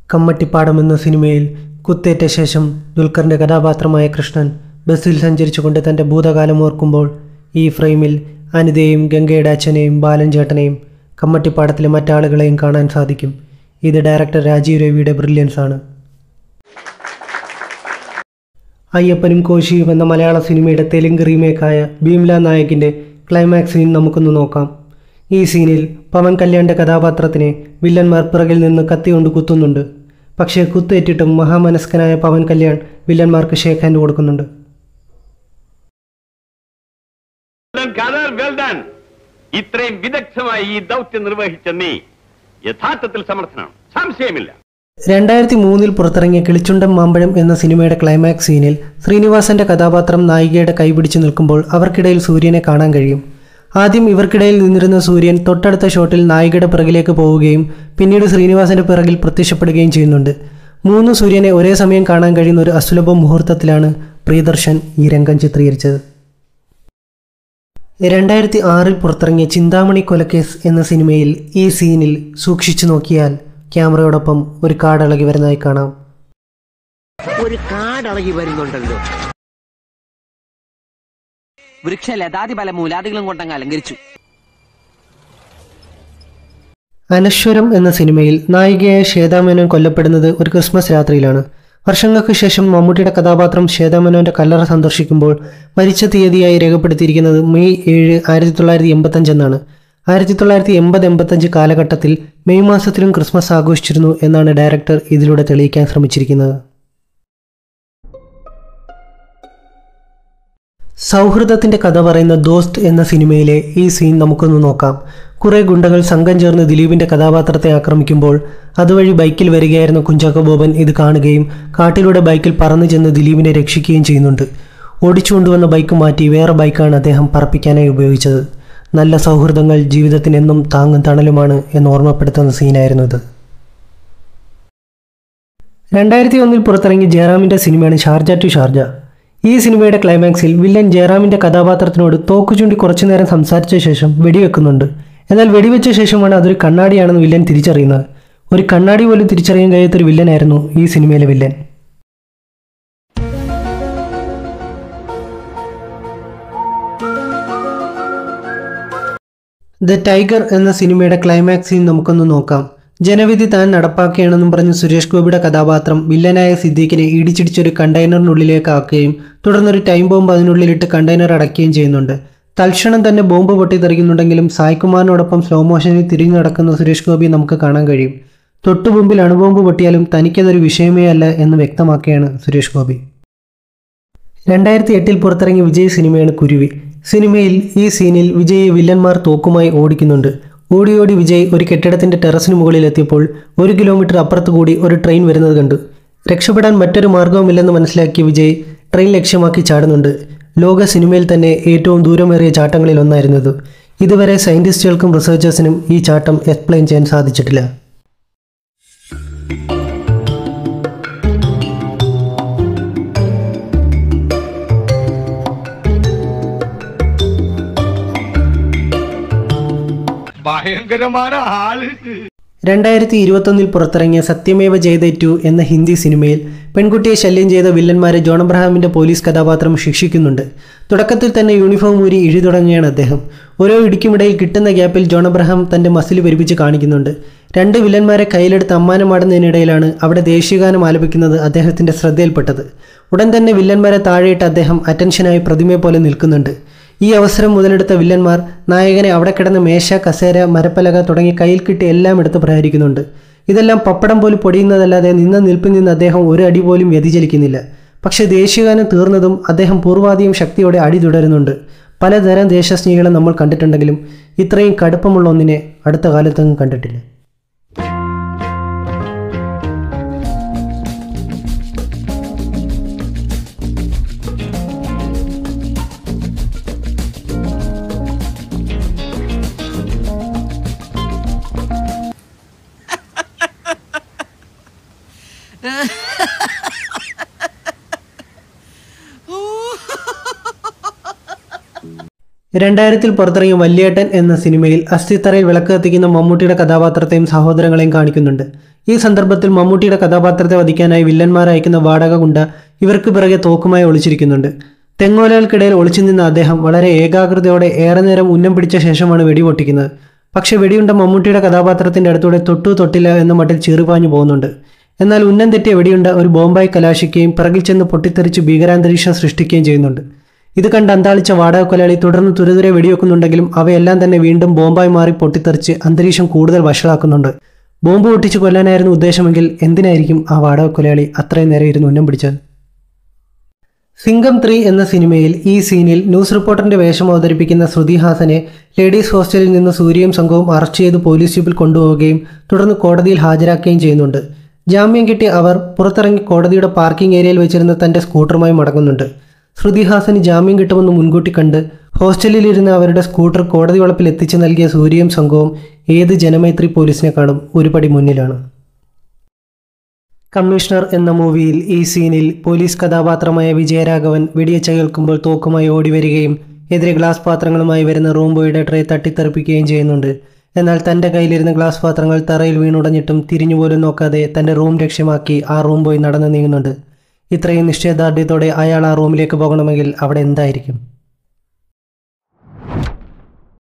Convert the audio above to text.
കമ്മട്ടിപ്പാടം എന്ന സിനിമയിൽ കുത്തേറ്റ ശേഷം ദുൽഖറിൻ്റെ കഥാപാത്രമായ കൃഷ്ണൻ ബസ്സിൽ സഞ്ചരിച്ചുകൊണ്ട് തൻ്റെ ഭൂതകാലം ഓർക്കുമ്പോൾ ഈ ഫ്രെയിമിൽ അനിതയെയും ഗംഗയുടെ അച്ഛനെയും ബാലൻ ചേട്ടനെയും കമ്മട്ടിപ്പാടത്തിലെ മറ്റാളുകളെയും കാണാൻ സാധിക്കും ഇത് ഡയറക്ടർ രാജീവ് രവിയുടെ ബ്രില്യൻസ് ആണ് അയ്യപ്പനും കോശിയും എന്ന മലയാള സിനിമയുടെ തെലുങ്ക് റീമേക്കായ ഭീംല നായകിൻ്റെ ക്ലൈമാക്സ് സീൻ നമുക്കൊന്ന് നോക്കാം ഈ സീനിൽ പവൻ കല്യാണിൻ്റെ കഥാപാത്രത്തിനെ വില്ലന്മാർ പിറകിൽ നിന്ന് കത്തി കൊണ്ട് കുത്തുന്നുണ്ട് പക്ഷേ കുത്തേറ്റിട്ടും മഹാമനസ്കനായ പവൻ കല്യാൺ വില്ലന്മാർക്ക് ഷേക്ക് ഹാൻഡ് കൊടുക്കുന്നുണ്ട് കലർ വെൽ ഡൺ ഇത്രയും വിദഗ്ധമായി ഈ ദൗത്യം നിർവഹിച്ച നീ യഥാർത്ഥത്തിൽ സമർത്ഥനാണ് സംശയമില്ല രണ്ടായിരത്തി മൂന്നിൽ പുറത്തിറങ്ങിയ കിളിച്ചുണ്ടൻ മാമ്പഴം എന്ന സിനിമയുടെ ക്ലൈമാക്സ് സീനിൽ ശ്രീനിവാസന്റെ കഥാപാത്രം നായികയുടെ കൈപിടിച്ചു നിൽക്കുമ്പോൾ അവർക്കിടയിൽ സൂര്യനെ കാണാൻ കഴിയും ആദ്യം ഇവർക്കിടയിൽ നിന്നിരുന്ന സൂര്യൻ തൊട്ടടുത്ത ഷോട്ടിൽ നായികയുടെ പിറകിലേക്ക് പോവുകയും പിന്നീട് ശ്രീനിവാസന്റെ പിറകിൽ പ്രത്യക്ഷപ്പെടുകയും ചെയ്യുന്നുണ്ട് മൂന്ന് സൂര്യനെ ഒരേ സമയം കാണാൻ കഴിയുന്ന ഒരു അസുലഭ മുഹൂർത്തത്തിലാണ് പ്രിയദർശൻ ഈ രംഗം ചിത്രീകരിച്ചത് രണ്ടായിരത്തി ആറിൽ പുറത്തിറങ്ങിയ ചിന്താമണി കൊലക്കേസ് എന്ന സിനിമയിൽ ഈ സീനിൽ സൂക്ഷിച്ചു നോക്കിയാൽ ക്യാമറയോടൊപ്പം ഒരു കാടിളകി വരുന്നതായി കാണാം ഒരു കാടളകി വരുന്നുണ്ടല്ലോ വൃക്ഷ ലതാതി പല മൂലാദികളും കൊണ്ടങ്ങ് അലങ്കരിച്ചു അനശ്വരം എന്ന സിനിമയിൽ നായികയായ ശ്വേതാമേനോൻ കൊല്ലപ്പെടുന്നത് ഒരു ക്രിസ്മസ് രാത്രിയിലാണ് വർഷങ്ങൾക്ക് ശേഷം മമ്മൂട്ടിയുടെ കഥാപാത്രം ശ്വേതാമേനോന്റെ കല്ലറ സന്ദർശിക്കുമ്പോൾ മരിച്ച തീയതിയായി രേഖപ്പെടുത്തിയിരിക്കുന്നത് മെയ് ഏഴ് ആയിരത്തി തൊള്ളായിരത്തി എൺപത്തഞ്ച് എന്നാണ് ആയിരത്തി തൊള്ളായിരത്തി എൺപത് എൺപത്തഞ്ച് കാലഘട്ടത്തിൽ മെയ് മാസത്തിലും ക്രിസ്മസ് ആഘോഷിച്ചിരുന്നു എന്നാണ് ഡയറക്ടർ ഇതിലൂടെ തെളിയിക്കാൻ ശ്രമിച്ചിരിക്കുന്നത് സൗഹൃദത്തിന്റെ കഥ പറയുന്ന ദോസ്ത് എന്ന സിനിമയിലെ ഈ സീൻ നമുക്കൊന്ന് നോക്കാം കുറെ ഗുണ്ടകൾ സംഘം ചേർന്ന് ദിലീപിന്റെ കഥാപാത്രത്തെ ആക്രമിക്കുമ്പോൾ അതുവഴി ബൈക്കിൽ വരികയായിരുന്ന കുഞ്ചാക്കോ ബോബൻ ഇത് കാണുകയും കാട്ടിലൂടെ ബൈക്കിൽ പറന്നു ചെന്ന് ദിലീപിനെ രക്ഷിക്കുകയും ചെയ്യുന്നുണ്ട് ഓടിച്ചു കൊണ്ടുവന്ന ബൈക്ക് മാറ്റി വേറെ ബൈക്കാണ് അദ്ദേഹം പറപ്പിക്കാനായി ഉപയോഗിച്ചത് നല്ല സൗഹൃദങ്ങൾ ജീവിതത്തിന് എന്നും താങ്ങും തണലുമാണ് എന്ന് ഓർമ്മപ്പെടുത്തുന്ന സീനായിരുന്നു ഇത് രണ്ടായിരത്തി ഒന്നിൽ പുറത്തിറങ്ങിയ ജയറാമിന്റെ സിനിമയാണ് ഷാർജ ടു ഷാർജ ഈ സിനിമയുടെ ക്ലൈമാക്സിൽ വില്ലൻ ജയറാമിന്റെ കഥാപാത്രത്തിനോട് തോക്കു ചൂണ്ടി കുറച്ചു നേരം സംസാരിച്ച ശേഷം വെടിവെക്കുന്നുണ്ട് എന്നാൽ വെടിവെച്ച ശേഷമാണ് അതൊരു കണ്ണാടിയാണെന്ന് വില്ലൻ തിരിച്ചറിയുന്നത് ഒരു കണ്ണാടി പോലും തിരിച്ചറിയാൻ കഴിയാത്തൊരു വില്ലനായിരുന്നു ഈ സിനിമയിലെ വില്ലൻ ദ ടൈഗർ എന്ന സിനിമയുടെ ക്ലൈമാക്സ് സീൻ നമുക്കൊന്ന് നോക്കാം ജനവിധി താൻ നടപ്പാക്കുകയാണെന്നും പറഞ്ഞ് സുരേഷ് ഗോപിയുടെ കഥാപാത്രം വില്ലനായ സിദ്ദീഖിനെ ഇടിച്ചിടിച്ചൊരു കണ്ടെയ്നറിനുള്ളിലേക്ക് ആക്കുകയും തുടർന്നൊരു ടൈം ബോംബ് അതിനുള്ളിലിട്ട് കണ്ടെയ്നർ അടയ്ക്കുകയും ചെയ്യുന്നുണ്ട് തൽക്ഷണം തന്നെ ബോംബ് പൊട്ടിത്തെറിക്കുന്നുണ്ടെങ്കിലും സായ്കുമാറിനോടൊപ്പം സ്ലോ മോഷനിൽ തിരിഞ്ഞു നടക്കുന്ന സുരേഷ് ഗോപി നമുക്ക് കാണാൻ കഴിയും തൊട്ടുമുമ്പിൽ അണുബോംബ് പൊട്ടിയാലും തനിക്കതൊരു വിഷയമേ അല്ല എന്ന് വ്യക്തമാക്കുകയാണ് സുരേഷ് ഗോപി രണ്ടായിരത്തി എട്ടിൽ പുറത്തിറങ്ങിയ വിജയ് സിനിമയാണ് കുരുവി സിനിമയിൽ ഈ സീനിൽ വിജയ് വില്ലന്മാർ തോക്കുമായി ഓടിക്കുന്നുണ്ട് ഓടി ഓടി വിജയ് ഒരു കെട്ടിടത്തിന്റെ ടെറസിന് മുകളിൽ എത്തിയപ്പോൾ ഒരു കിലോമീറ്റർ അപ്പുറത്ത് കൂടി ഒരു ട്രെയിൻ വരുന്നത് കണ്ടു രക്ഷപ്പെടാൻ മറ്റൊരു മാർഗവുമില്ലെന്ന് മനസ്സിലാക്കിയ വിജയ് ട്രെയിൻ ലക്ഷ്യമാക്കി ചാടുന്നുണ്ട് ലോക സിനിമയിൽ തന്നെ ഏറ്റവും ദൂരമേറിയ ചാട്ടങ്ങളിൽ ഒന്നായിരുന്നത് ഇതുവരെ സയന്റിസ്റ്റുകൾക്കും റിസർച്ചേഴ്സിനും ഈ ചാട്ടം എക്സ്പ്ലെയിൻ ചെയ്യാൻ സാധിച്ചിട്ടില്ല ഭയങ്കരമായ ആള് രണ്ടായിരത്തി ഇരുപത്തൊന്നിൽ പുറത്തിറങ്ങിയ സത്യമേവ ജയതേ ടു എന്ന ഹിന്ദി സിനിമയിൽ പെൺകുട്ടിയെ ശല്യം ചെയ്ത വില്ലന്മാരെ ജോൺ അബ്രഹാമിന്റെ പോലീസ് കഥാപാത്രം ശിക്ഷിക്കുന്നുണ്ട് തുടക്കത്തിൽ തന്നെ യൂണിഫോം ഊരി ഇഴി തുടങ്ങുകയാണ് അദ്ദേഹം ഓരോ ഇടിക്കുമിടയിൽ കിട്ടുന്ന ഗ്യാപ്പിൽ ജോൺ അബ്രഹാം തന്റെ മസിൽ പെരുപ്പിച്ച് കാണിക്കുന്നുണ്ട് രണ്ട് വില്ലന്മാരെ കയ്യിലെടുത്ത് അമ്മാനമാടുന്നതിനിടയിലാണ് അവിടെ ദേശീയഗാനം ആലപിക്കുന്നത് അദ്ദേഹത്തിന്റെ ശ്രദ്ധയിൽപ്പെട്ടത് ഉടൻ തന്നെ വില്ലന്മാരെ താഴെയിട്ട് അദ്ദേഹം അറ്റൻഷനായി പ്രതിമയെ പോലെ നിൽക്കുന്നുണ്ട് ഈ അവസരം മുതലെടുത്ത വില്ലന്മാർ നായകനെ അവിടെ കിടന്ന് മേശ കസേര മരപ്പലക തുടങ്ങി കയ്യിൽ കിട്ടി എല്ലാം എടുത്ത് പ്രഹരിക്കുന്നുണ്ട് ഇതെല്ലാം പപ്പടം പോലും പൊടിയുന്നതല്ലാതെ നിന്ന നിൽപ്പിൽ നിന്ന് അദ്ദേഹം ഒരു അടി പോലും വ്യതിചലിക്കുന്നില്ല പക്ഷേ ദേശീയഗാനം തീർന്നതും അദ്ദേഹം പൂർവാധികം ശക്തിയോടെ അടി തുടരുന്നുണ്ട് പലതരം ദേശസ്നേഹികളെ നമ്മൾ കണ്ടിട്ടുണ്ടെങ്കിലും ഇത്രയും കടുപ്പമുള്ള ഒന്നിനെ അടുത്ത കാലത്തൊന്നും കണ്ടിട്ടില്ല രണ്ടായിരത്തിൽ പുറത്തിറങ്ങിയ വല്യേട്ടൻ എന്ന സിനിമയിൽ അസ്ഥിത്തറയിൽ വിളക്ക് കത്തിക്കുന്ന മമ്മൂട്ടിയുടെ കഥാപാത്രത്തെയും സഹോദരങ്ങളെയും കാണിക്കുന്നുണ്ട് ഈ സന്ദർഭത്തിൽ മമ്മൂട്ടിയുടെ കഥാപാത്രത്തെ വധിക്കാനായി വില്ലന്മാർ അയക്കുന്ന വാടക ഗുണ്ട ഇവർക്ക് പിറകെ തോക്കുമായി ഒളിച്ചിരിക്കുന്നുണ്ട് തെങ്ങോലകൾക്കിടയിൽ ഒളിച്ചു നിന്ന അദ്ദേഹം വളരെ ഏകാഗ്രതയോടെ ഏറെ നേരം ഉന്നം പിടിച്ച ശേഷമാണ് വെടിപൊട്ടിക്കുന്നത് പക്ഷെ വെടിയുണ്ട മമ്മൂട്ടിയുടെ കഥാപാത്രത്തിന്റെ അടുത്തൂടെ തൊട്ടു തൊട്ടില്ല എന്ന മട്ടിൽ ചീറിപ്പാഞ്ഞു പോകുന്നുണ്ട് എന്നാൽ ഉന്നം തെറ്റിയ വെടിയുണ്ട ഒരു ബോംബായി കലാശിക്കുകയും പിറകിൽ ചെന്ന് പൊട്ടിത്തെറിച്ച് ഭീകരാന്തരീക്ഷം സൃഷ്ടിക്കുകയും ചെയ്യുന്നുണ്ട് ഇത് കണ്ട് അന്താളിച്ച വാടക കൊലയാളി തുടർന്ന് തുരതുരെ വെടിവെക്കുന്നുണ്ടെങ്കിലും അവയെല്ലാം തന്നെ വീണ്ടും ബോംബായി മാറി പൊട്ടിത്തെറിച്ച് അന്തരീക്ഷം കൂടുതൽ വഷളാക്കുന്നുണ്ട് ബോംബ് പൊട്ടിച്ച് കൊല്ലാനായിരുന്നു ഉദ്ദേശമെങ്കിൽ എന്തിനായിരിക്കും ആ വാടക കൊലയാളി അത്രയും നേരം ഇരുന്ന് ഉന്നം പിടിച്ചത് സിംഗം ത്രീ എന്ന സിനിമയിൽ ഈ സീനിൽ ന്യൂസ് റിപ്പോർട്ടറിന്റെ വേഷം അവതരിപ്പിക്കുന്ന ശ്രുതി ഹാസനെ ലേഡീസ് ഹോസ്റ്റലിൽ നിന്ന് സൂര്യയും സംഘവും അറസ്റ്റ് ചെയ്ത് പോലീസ് ജീപ്പിൽ കൊണ്ടുപോവുകയും തുടർന്ന് കോടതിയിൽ ഹാജരാക്കുകയും ചെയ്യുന്നുണ്ട് ജാമ്യം കിട്ടിയ അവർ പുറത്തിറങ്ങി കോടതിയുടെ പാർക്കിംഗ് ഏരിയയിൽ വെച്ചിരുന്ന തന്റെ സ്കൂട്ടറുമായി മടങ്ങുന്നുണ്ട് ശ്രുതി ഹാസന് ജാമ്യം കിട്ടുമെന്ന് മുൻകൂട്ടി കണ്ട് ഹോസ്റ്റലിലിരുന്ന അവരുടെ സ്കൂട്ടർ കോടതി വളപ്പിൽ എത്തിച്ചു നൽകിയ സൂര്യയും സംഘവും ഏത് ജനമൈത്രി പോലീസിനെക്കാളും ഒരു പടി മുന്നിലാണ് കമ്മീഷണർ എന്ന മൂവിയിൽ ഈ സീനിൽ പോലീസ് കഥാപാത്രമായ വിജയരാഘവൻ വെടിയച്ച കേൾക്കുമ്പോൾ തോക്കുമായി ഓടി വരികയും എതിരെ ഗ്ലാസ് പാത്രങ്ങളുമായി വരുന്ന റൂം ബോയുടെ ട്രേ തട്ടിത്തെറിപ്പിക്കുകയും ചെയ്യുന്നുണ്ട് എന്നാൽ തൻ്റെ കയ്യിലിരുന്ന ഗ്ലാസ് പാത്രങ്ങൾ തറയിൽ വീണുടഞ്ഞിട്ടും തിരിഞ്ഞുപോലും നോക്കാതെ തൻ്റെ റൂം ലക്ഷ്യമാക്കി ആ റൂം ബോയ് നടന്നു നീങ്ങുന്നുണ്ട് ഇത്രയും നിശ്ചയദാർഢ്യത്തോടെ അയാൾ ആ റൂമിലേക്ക് പോകണമെങ്കിൽ അവിടെ എന്തായിരിക്കും